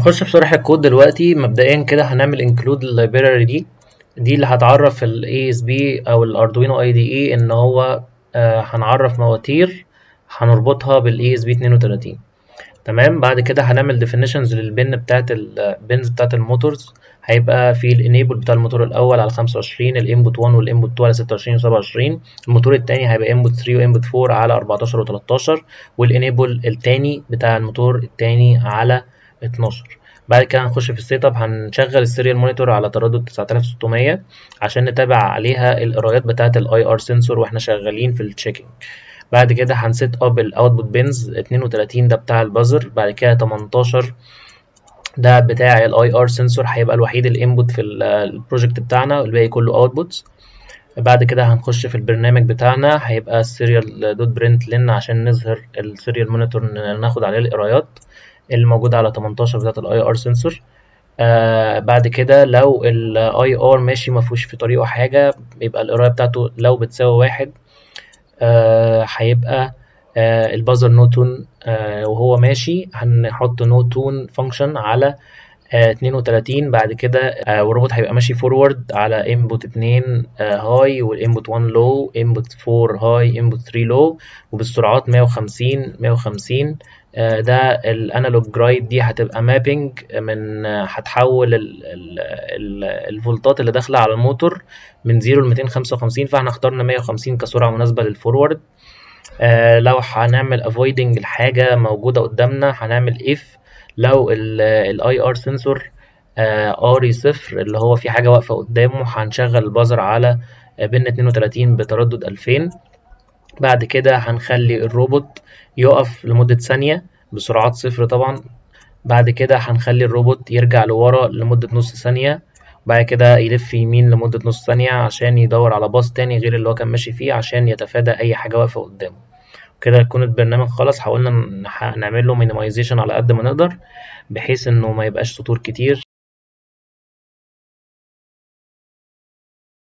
هنخش في شرح الكود دلوقتي مبدئيا كده هنعمل include library دي دي اللي هتعرف ال ASB او الاردوينو IDE ان هو آه هنعرف مواتير هنربطها بال ASB 32 تمام بعد كده هنعمل definitions للبن بتاعت البنز بتاعت الموتورز هيبقى في الانيبل بتاع الموتور الاول على 25 الانبوت 1 والانبوت 2 على 26 و 27 الموتور الثاني هيبقى انبوت 3 وانبوت 4 على 14 و 13 والانيبل الثاني بتاع الموتور الثاني على 12 بعد كده هنخش في السيت اب هنشغل السيريال مونيتور على تردد 9600 عشان نتابع عليها القرايات بتاعه الاي ار سنسور واحنا شغالين في التشيكنج بعد كده هنسيت اب الاوتبوت بينز 32 ده بتاع البازر بعد كده 18 ده بتاع الاي ار سنسور هيبقى الوحيد الانبوت في البروجكت بتاعنا الباقي كله اوتبوتس بعد كده هنخش في البرنامج بتاعنا هيبقى السيريال دوت برنت لين عشان نظهر السيريال مونيتور ناخد عليه القرايات اللي موجودة على 18 بتاعت الاي ار سنسور آه بعد كده لو الاي ار ماشي مفهوش في طريقه حاجة يبقى القراية بتاعته لو بتساوي واحد آه هيبقى آه البازر نوتون آه وهو ماشي هنحط نوتون فانكشن على آه 32 بعد كده آه والروبوت هيبقى ماشي فورورد على انبوت 2 هاي والانبوت 1 لو انبوت 4 هاي انبوت 3 لو وبالسرعات 150 150 آه ده الانالوج جرايد دي هتبقى مابنج من هتحول الفولتات اللي داخله على الموتور من 0 ل 255 فاحنا اخترنا 150 كسرعه مناسبه للفورورد آه لو هنعمل افويدنج الحاجه موجوده قدامنا هنعمل اف لو الاي ار سنسور اري صفر اللي هو في حاجه واقفه قدامه هنشغل البازر على بن 32 بتردد 2000 بعد كده هنخلي الروبوت يقف لمده ثانيه بسرعات صفر طبعا بعد كده هنخلي الروبوت يرجع لورا لمده نص ثانيه بعد كده يلف يمين لمده نص ثانيه عشان يدور على باص تاني غير اللي هو كان ماشي فيه عشان يتفادى اي حاجه واقفه قدامه كده يكون البرنامج خلاص حاولنا نعمل له مينيمايزيشن على قد ما نقدر بحيث انه ما يبقاش سطور كتير